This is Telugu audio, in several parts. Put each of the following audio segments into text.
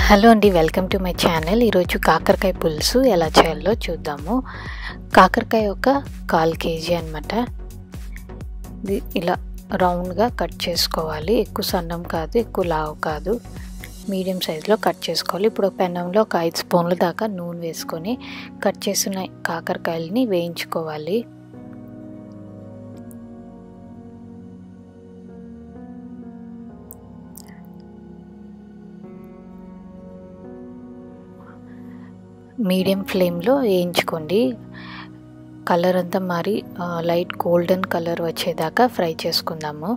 హలో అండి వెల్కమ్ టు మై ఛానల్ ఈరోజు కాకరకాయ పులుసు ఎలా చేయాలో చూద్దాము కాకరకాయ ఒక కాల్ కేజీ అనమాట ఇది ఇలా రౌండ్గా కట్ చేసుకోవాలి ఎక్కువ సన్నం కాదు ఎక్కువ లావు కాదు మీడియం సైజులో కట్ చేసుకోవాలి ఇప్పుడు పెనంలో ఒక ఐదు స్పూన్ల దాకా నూనె వేసుకొని కట్ చేసిన కాకరకాయలని వేయించుకోవాలి మీడియం ఫ్లేమ్లో వేయించుకోండి కలర్ అంతా మరి లైట్ గోల్డెన్ కలర్ వచ్చేదాకా ఫ్రై చేసుకుందాము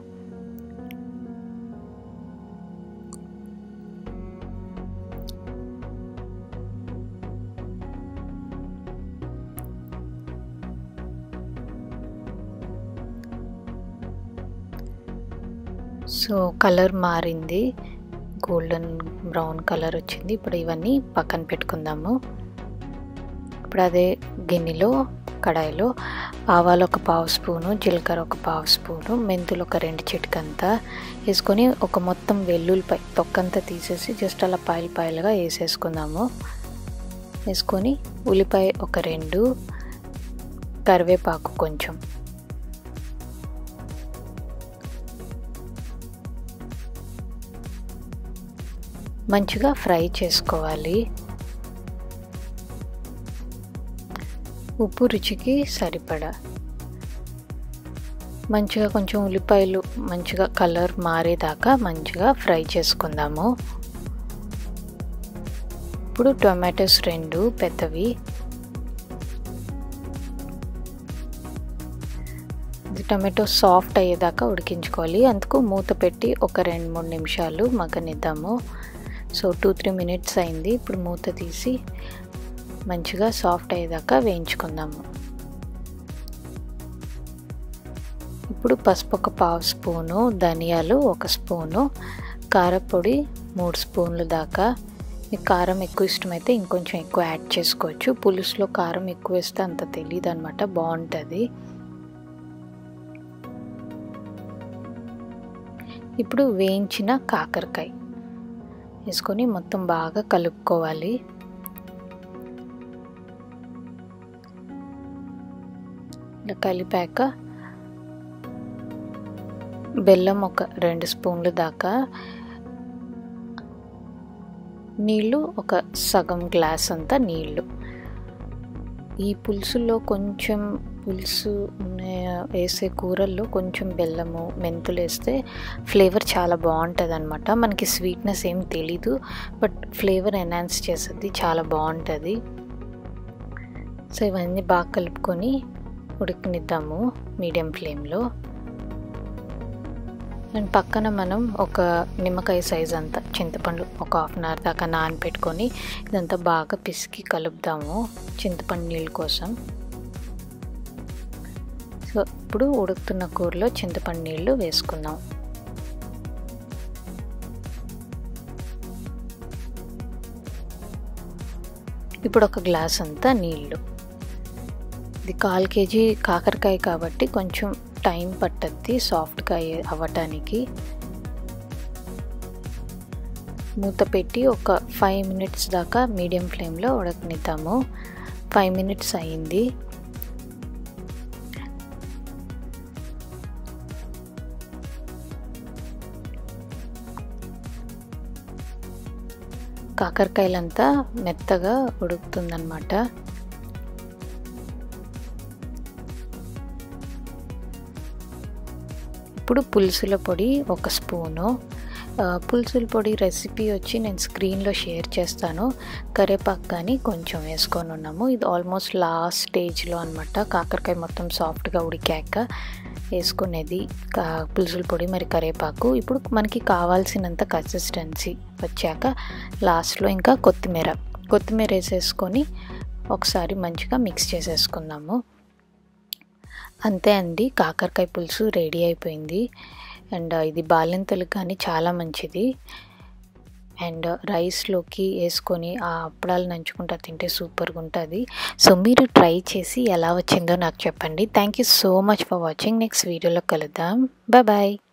సో కలర్ మారింది గోల్డెన్ బ్రౌన్ కలర్ వచ్చింది ఇప్పుడు ఇవన్నీ పక్కన పెట్టుకుందాము ఇప్పుడు అదే గిన్నెలో కడాయిలో ఆవాలు ఒక పావు స్పూను జీలకర్ర ఒక పావు స్పూను మెంతులు ఒక రెండు చిటికంతా వేసుకొని ఒక మొత్తం వెల్లుల్లిపాయ తొక్కంతా తీసేసి జస్ట్ అలా పాయలు పాయలుగా వేసేసుకుందాము వేసుకొని ఉల్లిపాయ ఒక రెండు కరివేపాకు కొంచెం మంచిగా ఫ్రై చేసుకోవాలి ఉప్పు రుచికి సరిపడా మంచిగా కొంచెం ఉల్లిపాయలు మంచిగా కలర్ మారేదాకా మంచిగా ఫ్రై చేసుకుందాము ఇప్పుడు టొమాటోస్ రెండు పెద్దవి టమాటో సాఫ్ట్ అయ్యేదాకా ఉడికించుకోవాలి అందుకు మూత పెట్టి ఒక రెండు మూడు నిమిషాలు మగ్గనిద్దాము సో టూ త్రీ మినిట్స్ అయింది ఇప్పుడు మూత తీసి మంచిగా సాఫ్ట్ అయ్యేదాకా వేయించుకుందాము ఇప్పుడు పసుపు ఒక పావు స్పూను ధనియాలు ఒక స్పూను కారపొడి మూడు స్పూన్లు దాకా మీకు కారం ఎక్కువ ఇష్టమైతే ఇంకొంచెం ఎక్కువ యాడ్ చేసుకోవచ్చు పులుసులో కారం ఎక్కువ వేస్తే అంత తెలియదు అనమాట బాగుంటుంది ఇప్పుడు వేయించిన కాకరకాయ వేసుకొని మొత్తం బాగా కలుపుకోవాలి ఇలా కలిపాక బెల్లం ఒక రెండు స్పూన్లు దాకా నీళ్ళు ఒక సగం గ్లాస్ అంతా నీళ్ళు ఈ పులుసులో కొంచెం పులుసు వేసే కూరల్లో కొంచెం బెల్లము మెంతులు వేస్తే ఫ్లేవర్ చాలా బాగుంటుంది అనమాట మనకి స్వీట్నెస్ ఏం తెలీదు బట్ ఫ్లేవర్ ఎన్హాన్స్ చేస్తుంది చాలా బాగుంటుంది సో ఇవన్నీ బాగా కలుపుకొని ఉడికనిద్దాము మీడియం ఫ్లేమ్లో అండ్ పక్కన మనం ఒక నిమ్మకాయ సైజ్ అంతా చింతపండు ఒక హాఫ్ అన్ అవర్ దాకా నానపెట్టుకొని ఇదంతా బాగా పిసికి కలుపుదాము చింతపండు నీళ్ళ కోసం సో ఇప్పుడు ఉడుకుతున్న కూరలో చింతపండు నీళ్ళు వేసుకుందాం ఇప్పుడు ఒక గ్లాస్ అంతా నీళ్ళు ఇది కాల్ కేజీ కాకరకాయ కాబట్టి కొంచెం టైం పట్టద్ది సాఫ్ట్గా అవ్వటానికి మూత పెట్టి ఒక ఫైవ్ మినిట్స్ దాకా మీడియం ఫ్లేమ్లో ఉడకనిద్దాము ఫైవ్ మినిట్స్ అయింది కాకరకాయలంతా మెత్తగా ఉడుకుతుందన్నమాట ఇప్పుడు పులుసుల పొడి ఒక స్పూను పులుసుల పొడి రెసిపీ వచ్చి నేను స్క్రీన్లో షేర్ చేస్తాను కరేపాకు కానీ కొంచెం వేసుకొని ఉన్నాము ఇది ఆల్మోస్ట్ లాస్ట్ స్టేజ్లో అనమాట కాకరకాయ మొత్తం సాఫ్ట్గా ఉడికాక వేసుకునేది కా పులుసుల పొడి మరి కరేపాకు ఇప్పుడు మనకి కావాల్సినంత కన్సిస్టెన్సీ వచ్చాక లాస్ట్లో ఇంకా కొత్తిమీర కొత్తిమీర వేసేసుకొని ఒకసారి మంచిగా మిక్స్ చేసేసుకుందాము అంతే అండి కాకరకాయ పులుసు రెడీ అయిపోయింది అండ్ ఇది బాలింతలకు కానీ చాలా మంచిది అండ్ రైస్లోకి వేసుకొని ఆ అప్పడాలు నంచుకుంటా తింటే సూపర్గా ఉంటుంది సో మీరు ట్రై చేసి ఎలా వచ్చిందో నాకు చెప్పండి thank you so much for watching next వీడియోలో కలుద్దాం బాయ్ బాయ్